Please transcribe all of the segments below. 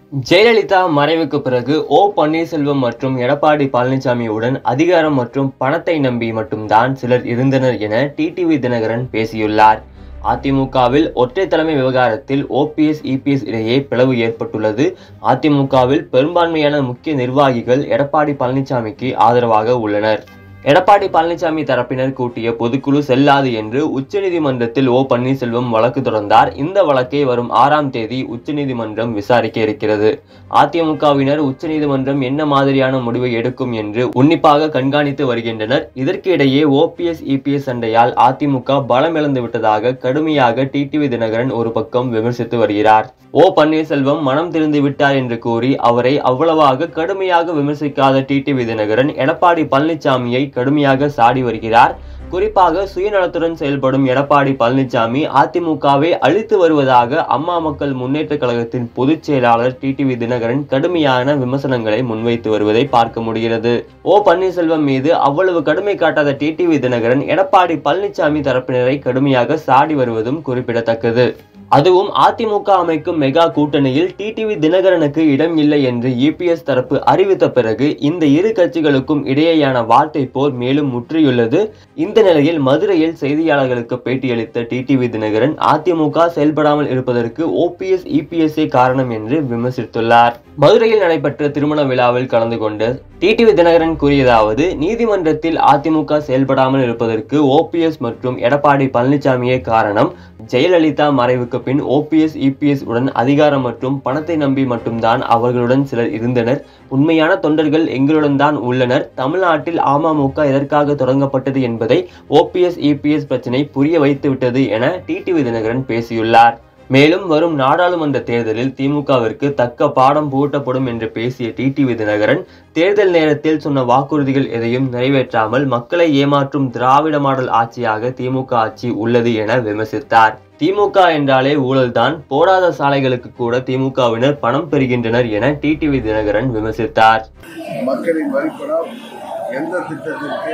ஜெயலலிதா மறைவுக்கு பிறகு ஓ பன்னீர்செல்வம் மற்றும் எடப்பாடி பழனிசாமியுடன் அதிகாரம் மற்றும் பணத்தை நம்பி மட்டும்தான் சிலர் இருந்தனர் என டிடிவி தினகரன் பேசியுள்ளார் அதிமுகவில் ஒற்றை தலைமை விவகாரத்தில் ஓபிஎஸ் இபிஎஸ் இடையே பிளவு ஏற்பட்டுள்ளது அதிமுகவில் பெரும்பான்மையான முக்கிய நிர்வாகிகள் எடப்பாடி பழனிசாமிக்கு ஆதரவாக உள்ளனர் எடப்பாடி பழனிசாமி தரப்பினர் கூட்டிய பொதுக்குழு செல்லாது என்று உச்சநீதிமன்றத்தில் ஓ பன்னீர்செல்வம் வழக்கு தொடர்ந்தார் இந்த வழக்கை வரும் ஆறாம் தேதி உச்சநீதிமன்றம் விசாரிக்க இருக்கிறது அதிமுகவினர் உச்சநீதிமன்றம் என்ன மாதிரியான முடிவை எடுக்கும் என்று உன்னிப்பாக கண்காணித்து வருகின்றனர் இதற்கு இடையே ஓபிஎஸ் இபிஎஸ் சண்டையால் அதிமுக பலமிழந்து விட்டதாக கடுமையாக டிடிவி தினகரன் ஒரு பக்கம் விமர்சித்து வருகிறார் ஓ பன்னீர்செல்வம் மனம் திறந்து விட்டார் என்று கூறி அவரை அவ்வளவாக கடுமையாக விமர்சிக்காத டிடிவி தினகரன் எடப்பாடி பழனிசாமியை கடுமையாக சாடி வருகிறார் குறிப்பாக சுயநலத்துடன் செயல்படும் எடப்பாடி பழனிசாமி அதிமுகவை அழித்து வருவதாக அம்மா மக்கள் முன்னேற்ற கழகத்தின் பொதுச் செயலாளர் டிடிவி தினகரன் கடுமையான விமர்சனங்களை முன்வைத்து வருவதை பார்க்க முடிகிறது ஓ பன்னீர்செல்வம் மீது அவ்வளவு கடுமை காட்டாத டிடிவி தினகரன் எடப்பாடி பழனிசாமி தரப்பினரை கடுமையாக சாடி வருவதும் குறிப்பிடத்தக்கது அதுவும் அதிமுக அமைக்கும் மெகா கூட்டணியில் டிடிவி தினகரனுக்கு இடம் இல்லை என்று இபிஎஸ் தரப்பு அறிவித்த பிறகு இந்த இரு கட்சிகளுக்கும் இடையேயான வார்த்தை போர் மேலும் முற்றியுள்ளது இந்த நிலையில் மதுரையில் செய்தியாளர்களுக்கு பேட்டியளித்த டிடிவி தினகரன் அதிமுக செயல்படாமல் இருப்பதற்கு ஓபிஎஸ் இபிஎஸ்ஏ காரணம் என்று விமர்சித்துள்ளார் மதுரையில் நடைபெற்ற திருமண விழாவில் கலந்து கொண்டு டிடிவி தினகரன் கூறியதாவது நீதிமன்றத்தில் அதிமுக செயல்படாமல் இருப்பதற்கு ஓபிஎஸ் மற்றும் எடப்பாடி பழனிசாமியே காரணம் ஜெயலலிதா மறைவுக்கு பின் ஓபிஎஸ் இபிஎஸ் உடன் அதிகாரம் மற்றும் பணத்தை நம்பி மட்டும்தான் அவர்களுடன் சிலர் இருந்தனர் உண்மையான தொண்டர்கள் எங்களுடன் தான் உள்ளனர் தமிழ்நாட்டில் அமமுக எதற்காக தொடங்கப்பட்டது என்பதை ஓபிஎஸ் இபிஎஸ் பிரச்சனை புரிய வைத்துவிட்டது என டிடிவி தினகரன் பேசியுள்ளார் மேலும் வரும் நாடாளுமன்ற தேர்தலில் திமுகவிற்கு தக்க பாடம் புகட்டப்படும் என்று பேசிய டிடிவி தினகரன் தேர்தல் நேரத்தில் சொன்ன வாக்குறுதிகள் எதையும் நிறைவேற்றாமல் மக்களை ஏமாற்றும் திராவிட மாடல் ஆட்சியாக திமுக ஆட்சி உள்ளது என விமர்சித்தார் திமுக என்றாலே ஊழல்தான் போடாத சாலைகளுக்கு கூட திமுகவினர் பணம் பெறுகின்றனர் என டிடிவி தினகரன் விமர்சித்தார் மக்களின் வரிப்பணம் எந்த திட்டத்திற்கு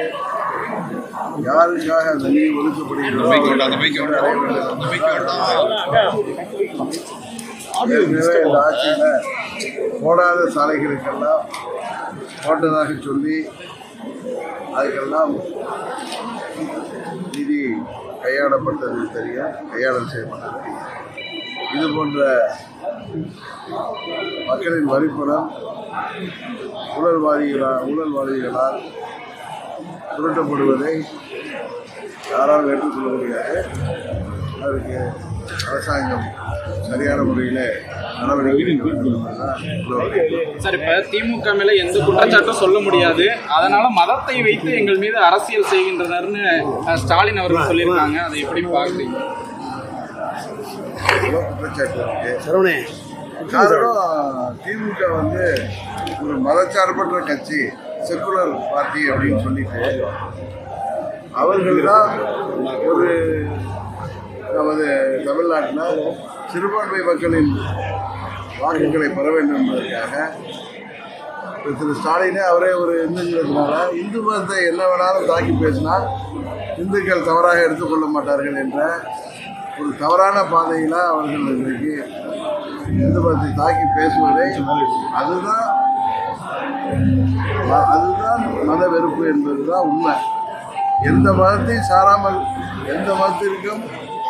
யாருக்காக அந்த நிதி ஒதுக்கப்படுகிறதோ ஏற்கனவே இந்த ஆட்சியில் போடாத சாலைகளுக்கெல்லாம் போட்டதாக சொல்லி அதுக்கெல்லாம் நிதி கையாளப்பட்டது தெரியும் கையாடல் செய்யப்பட்டது இது போன்ற மக்களின் வரிப்பணம் ஊழல்வாதிகளால் ஊழல்வாதிகளால் சுருட்டப்படுவதை யாராலும் ஏற்றுக்கொள்ள முடியாது அதற்கு அரசாங்கம் சரியான முறையில் நடவடிக்கை எடுக்க வேண்டும் என்றுதான் சொல்ல வருகிறேன். சார் இப்ப திமுக மேல எந்த குற்றச்சாட்டும் சொல்ல முடியாது அதனால மதத்தை வைத்து எங்கள் மீது அரசியல் செய்கின்றனர்னு அஹ், ஸ்டாலின் அவர்கள் சொல்லியிருக்காங்க அதை எப்படி பாக்குறீங்க ஏதோ குற்றச்சாட்டு இருக்கு காரணம் திமுக வந்து ஒரு மதச்சார்பற்ற கட்சி செக்குலர் பார்ட்டி அப்படின்னு சொல்லிட்டு அவர்கள் தான் ஒரு நமது தமிழ்நாட்டில் சிறுபான்மை மக்களின் வாக்குகளை பெற வேண்டும் என்பதற்காக இப்ப திரு ஸ்டாலினே அவரே ஒரு இந்துங்கிறதுனால இந்து மதத்தை என்ன வேணாலும் தாக்கி பேசினா இந்துக்கள் தவறாக எடுத்துக்கொள்ள மாட்டார்கள் என்ற ஒரு தவறான பாதையில் அவர்கள் இன்றைக்கு இந்து மதத்தை தாக்கி பேசுவதை அதுதான் ம- அதுதான் மத வெறுப்பு என்பதுதான் உண்மை எந்த மதத்தை சாராமல் எந்த மதத்திற்கும்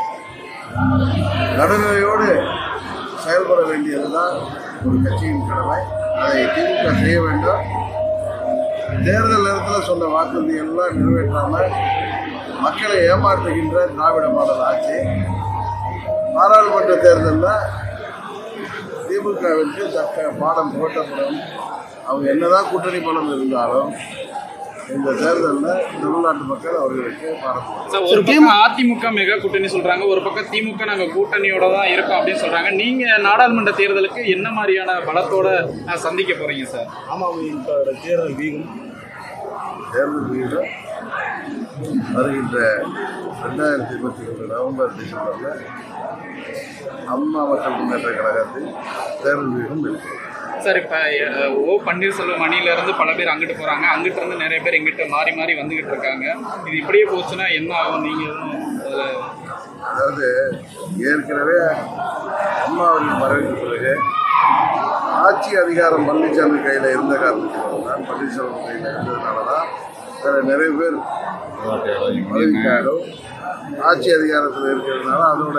நடுநிலையோடு செயல்பட வேண்டியதுதான் ஒரு கட்சியின் கடமை அதை திமுக செய்ய வேண்டும் தேர்தல் நேரத்தில் சொன்ன வாக்குறுதி எல்லாம் நிறைவேற்றாமல் மக்களை ஏமாற்றுகின்ற திராவிட மாடல் ஆட்சி பாராளுமன்ற தேர்தலில் திமுகவிற்கு தக்க பாடம் புகட்டப்படும் அவங்க என்னதான் கூட்டணி பலம் இருந்தாலும் இந்த தேர்தலில் தமிழ்நாட்டு மக்கள் அவர்களுக்கு பாடம் புகட்டும். சார் ஒரு பக்கம் அதிமுக மெகா கூட்டணி சொல்றாங்க ஒரு பக்கம் திமுக நாங்க கூட்டணியோட தான் இருக்கோம் அப்படின்னு சொல்றாங்க நீங்க நாடாளுமன்ற தேர்தலுக்கு என்ன மாதிரியான பலத்தோட அஹ், சந்திக்க போறீங்க சார் அமமுக தேர்தல் வீகம் தேர்தல் வீதம் வருகின்ற ரெண்டாயிரத்தி இருபத்தி ஒன்று நவம்பர் டிசம்பரில் அம்மா மக்கள் முன்னேற்ற கழகத்தில் தேர்தல் வீதம் இருக்கு சார் இப்ப அஹ், ஓ பன்னீர்செல்வம் அணியில இருந்து பல பேர் அங்கிட்டு போறாங்க அங்கிட்டு இருந்து நிறைய பேர் எங்கிட்ட மாறி மாறி வந்துகிட்டு இருக்காங்க இது இப்படியே போச்சுன்னா என்ன ஆகும் நீங்க எதுவும் அதுல அதாவது ஏற்கனவே அம்மா அவர்கள் மறைவுக்கு பிறகு ஆட்சி அதிகாரம் பழனிசாமி கையில் இருந்த காரணத்தினால தான் பன்னீர்செல்வம் கையில் இருந்ததுனால தான் அதில் நிறைய பேர் பதவிக்காகவும் ஆட்சி அதிகாரத்தில் இருக்கிறதுனால அதோட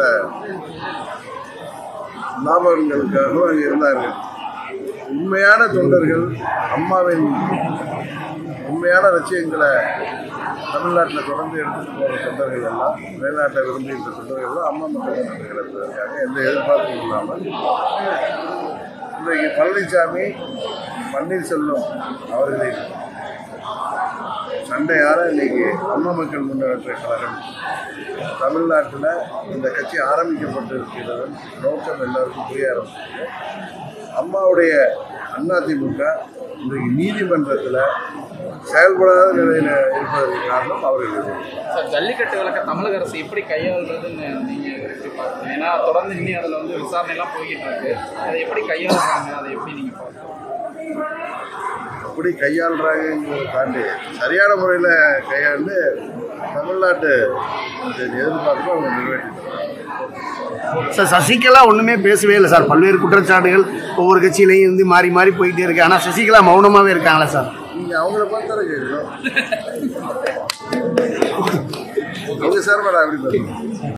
லாபங்களுக்காகவும் அங்கே இருந்தார்கள் உண்மையான தொண்டர்கள் அம்மாவின் உண்மையான லட்சியங்களை தமிழ்நாட்டில் தொடர்ந்து எடுத்துட்டு போகிற தொண்டர்கள் எல்லாம் வெளிநாட்டை விரும்புகின்ற தொண்டர்கள் எல்லாம் அம்மா மக்கள் நடத்துவதற்காக எந்த எதிர்பார்ப்பும் இல்லாமல் இன்றைக்கு பழனிசாமி பன்னீர்செல்வம் அவர்களின் சண்டையால் இன்னைக்கு அம்மா மக்கள் முன்னேற்ற கழகம் தமிழ்நாட்டில் இந்த கட்சி ஆரம்பிக்கப்பட்டிருக்கிறது நோக்கம் எல்லாருக்கும் புரிய ஆரம்பிச்சிருக்கு அம்மாவுடைய அதிமுக இன்றைக்கு நீதிமன்றத்தில் செயல்படாத நிலையில் இருப்பதற்கு காரணம் அவர்கள் சார் ஜல்லிக்கட்டு வழக்க தமிழக அரசு எப்படி கையாளுறதுன்னு நீங்க எப்படி பார்க்குறீங்க ஏன்னா தொடர்ந்து இன்னும் அதில் வந்து விசாரணை எல்லாம் போய்கிட்டு இருக்கு அதை எப்படி கையாளுறாங்க அதை எப்படி நீங்க பார்க்குறீங்க எப்படி கையாளுறாங்கிறத தாண்டி சரியான முறையில் கையாண்டு தமிழ்நாட்டு எதிர்பார்ப்பு அவங்க நிறைவேற்றிட்டாங்க சார் சசிகலா ஒன்றுமே பேசவே இல்லை சார் பல்வேறு குற்றச்சாட்டுகள் ஒவ்வொரு கட்சியிலையும் இருந்து மாறி மாறி போயிட்டே இருக்கு ஆனால் சசிகலா மௌனமாகவே இருக்காங்களா சார் நீங்கள் அவங்கள பார்த்தாலே கேட்கணும் அவங்க சார் எப்படி பாருங்க